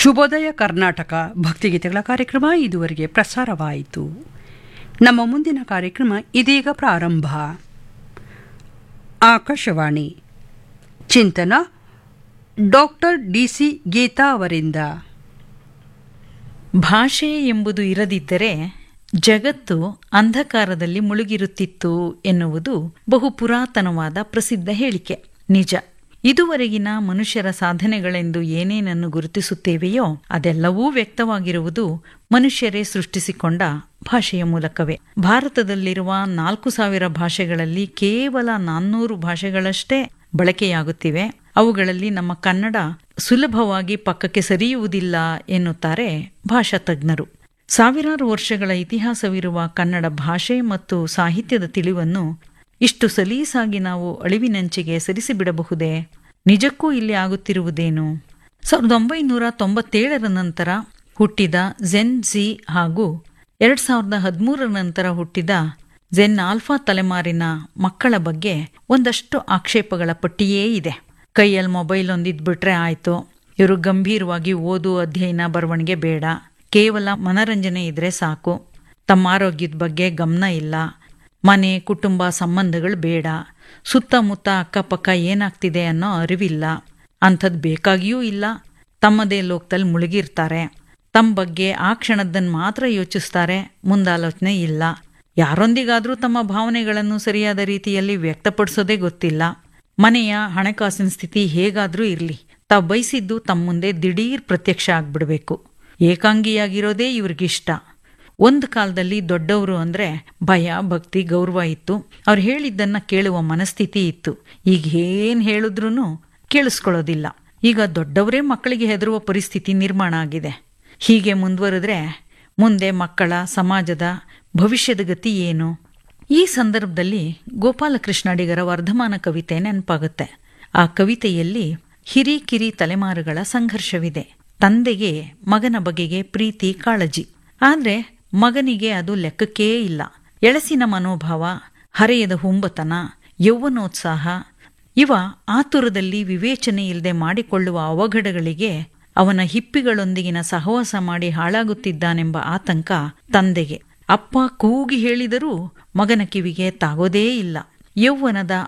ಶುಭೋದಯ ಕರ್ನಾಟಕ ಭಕ್ತಿಗೀತೆಗಳ ಕಾರ್ಯಕ್ರಮ ಇದುವರೆಗೆ ಪ್ರಸಾರವಾಯಿತು ನಮ್ಮ ಮುಂದಿನ ಕಾರ್ಯಕ್ರಮ ಇದೀಗ ಪ್ರಾರಂಭ ಆಕಾಶವಾಣಿ ಚಿಂತನ ಡಾಕ್ಟರ್ ಡಿಸಿ ಗೀತಾ ಅವರಿಂದ ಭಾಷೆ ಎಂಬುದು ಇರದಿದ್ದರೆ ಜಗತ್ತು ಅಂಧಕಾರದಲ್ಲಿ ಮುಳುಗಿರುತ್ತಿತ್ತು ಎನ್ನುವುದು ಬಹು ಪುರಾತನವಾದ ಪ್ರಸಿದ್ಧ ಹೇಳಿಕೆ ನಿಜ ಇದುವರೆಗಿನ ಮನುಷ್ಯರ ಸಾಧನೆಗಳೆಂದು ಏನೇನನ್ನು ಗುರುತಿಸುತ್ತೇವೆಯೋ ಅದೆಲ್ಲವೂ ವ್ಯಕ್ತವಾಗಿರುವುದು ಮನುಷ್ಯರೇ ಸೃಷ್ಟಿಸಿಕೊಂಡ ಭಾಷೆಯ ಮೂಲಕವೇ ಭಾರತದಲ್ಲಿರುವ ನಾಲ್ಕು ಸಾವಿರ ಭಾಷೆಗಳಲ್ಲಿ ಕೇವಲ ನಾನ್ನೂರು ಭಾಷೆಗಳಷ್ಟೇ ಬಳಕೆಯಾಗುತ್ತಿವೆ ಅವುಗಳಲ್ಲಿ ನಮ್ಮ ಕನ್ನಡ ಸುಲಭವಾಗಿ ಪಕ್ಕಕ್ಕೆ ಸರಿಯುವುದಿಲ್ಲ ಎನ್ನುತ್ತಾರೆ ಭಾಷಾ ತಜ್ಞರು ಸಾವಿರಾರು ವರ್ಷಗಳ ಇತಿಹಾಸವಿರುವ ಕನ್ನಡ ಭಾಷೆ ಮತ್ತು ಸಾಹಿತ್ಯದ ತಿಳಿವನ್ನು ಇಷ್ಟು ಸಲೀಸಾಗಿ ನಾವು ಅಳಿವಿನಂಚಿಗೆ ಸರಿಸಿಬಿಡಬಹುದೇ ನಿಜಕ್ಕೂ ಇಲ್ಲಿ ಆಗುತ್ತಿರುವುದೇನು ಸಾವಿರದ ಒಂಬೈನೂರ ತೊಂಬತ್ತೇಳರ ನಂತರ ಹುಟ್ಟಿದ ಜೆನ್ ಜಿ ಹಾಗೂ ಎರಡ್ ಸಾವಿರದ ಹದಿಮೂರರ ನಂತರ ಹುಟ್ಟಿದ ಜೆನ್ ಆಲ್ಫಾ ತಲೆಮಾರಿನ ಮಕ್ಕಳ ಬಗ್ಗೆ ಒಂದಷ್ಟು ಆಕ್ಷೇಪಗಳ ಪಟ್ಟಿಯೇ ಇದೆ ಕೈಯಲ್ಲಿ ಮೊಬೈಲ್ ಒಂದಿದ್ಬಿಟ್ರೆ ಆಯ್ತು ಇವರು ಗಂಭೀರವಾಗಿ ಓದು ಅಧ್ಯಯನ ಬರವಣಿಗೆ ಬೇಡ ಕೇವಲ ಮನರಂಜನೆ ಇದ್ರೆ ಸಾಕು ತಮ್ಮ ಆರೋಗ್ಯದ ಬಗ್ಗೆ ಗಮನ ಇಲ್ಲ ಮನೆ ಕುಟುಂಬ ಸಂಬಂಧಗಳು ಬೇಡ ಸುತ್ತಮುತ್ತ ಅಕ್ಕಪಕ್ಕ ಏನಾಗ್ತಿದೆ ಅನ್ನೋ ಅರಿವಿಲ್ಲ ಅಂಥದ್ದು ಬೇಕಾಗಿಯೂ ಇಲ್ಲ ತಮ್ಮದೇ ಲೋಕದಲ್ಲಿ ಮುಳುಗಿರ್ತಾರೆ ತಮ್ಮ ಬಗ್ಗೆ ಆ ಕ್ಷಣದ್ದನ್ನು ಮಾತ್ರ ಯೋಚಿಸ್ತಾರೆ ಮುಂದಾಲೋಚನೆ ಇಲ್ಲ ಯಾರೊಂದಿಗಾದರೂ ತಮ್ಮ ಭಾವನೆಗಳನ್ನು ಸರಿಯಾದ ರೀತಿಯಲ್ಲಿ ವ್ಯಕ್ತಪಡಿಸೋದೇ ಗೊತ್ತಿಲ್ಲ ಮನೆಯ ಹಣಕಾಸಿನ ಸ್ಥಿತಿ ಹೇಗಾದರೂ ಇರಲಿ ತಾವು ಬಯಸಿದ್ದು ತಮ್ಮ ಮುಂದೆ ದಿಢೀರ್ ಪ್ರತ್ಯಕ್ಷ ಆಗ್ಬಿಡ್ಬೇಕು ಏಕಾಂಗಿಯಾಗಿರೋದೇ ಇವ್ರಿಗಿಷ್ಟ ಒಂದು ಕಾಲದಲ್ಲಿ ದೊಡ್ಡವರು ಅಂದ್ರೆ ಭಯ ಭಕ್ತಿ ಗೌರವ ಇತ್ತು ಅವ್ರು ಹೇಳಿದ್ದನ್ನ ಕೇಳುವ ಮನಸ್ಥಿತಿ ಇತ್ತು ಈಗ ಏನ್ ಹೇಳಿದ್ರೂ ಕೇಳಿಸ್ಕೊಳ್ಳೋದಿಲ್ಲ ಈಗ ದೊಡ್ಡವರೇ ಮಕ್ಕಳಿಗೆ ಹೆದರುವ ಪರಿಸ್ಥಿತಿ ನಿರ್ಮಾಣ ಆಗಿದೆ ಹೀಗೆ ಮುಂದುವರೆದ್ರೆ ಮುಂದೆ ಮಕ್ಕಳ ಸಮಾಜದ ಭವಿಷ್ಯದ ಗತಿ ಏನು ಈ ಸಂದರ್ಭದಲ್ಲಿ ಗೋಪಾಲಕೃಷ್ಣ ಅಡಿಗರ ವರ್ಧಮಾನ ಕವಿತೆ ನೆನಪಾಗುತ್ತೆ ಆ ಕವಿತೆಯಲ್ಲಿ ಹಿರಿಕಿರಿ ತಲೆಮಾರುಗಳ ಸಂಘರ್ಷವಿದೆ ತಂದೆಗೆ ಮಗನ ಬಗೆಗೆ ಪ್ರೀತಿ ಕಾಳಜಿ ಆದ್ರೆ ಮಗನಿಗೆ ಅದು ಲೆಕ್ಕಕ್ಕೇ ಇಲ್ಲ ಎಳಸಿನ ಮನೋಭಾವ ಹರೆಯದ ಹುಂಬತನ ಯೌವನೋತ್ಸಾಹ ಇವ ಆತುರದಲ್ಲಿ ವಿವೇಚನೆ ಇಲ್ಲದೆ ಮಾಡಿಕೊಳ್ಳುವ ಅವಘಡಗಳಿಗೆ ಅವನ ಹಿಪ್ಪಿಗಳೊಂದಿಗಿನ ಸಹವಾಸ ಮಾಡಿ ಹಾಳಾಗುತ್ತಿದ್ದಾನೆಂಬ ಆತಂಕ ತಂದೆಗೆ ಅಪ್ಪ ಕೂಗಿ ಹೇಳಿದರೂ ಮಗನ ಕಿವಿಗೆ ತಾಗೋದೇ ಇಲ್ಲ ಯೌವನದ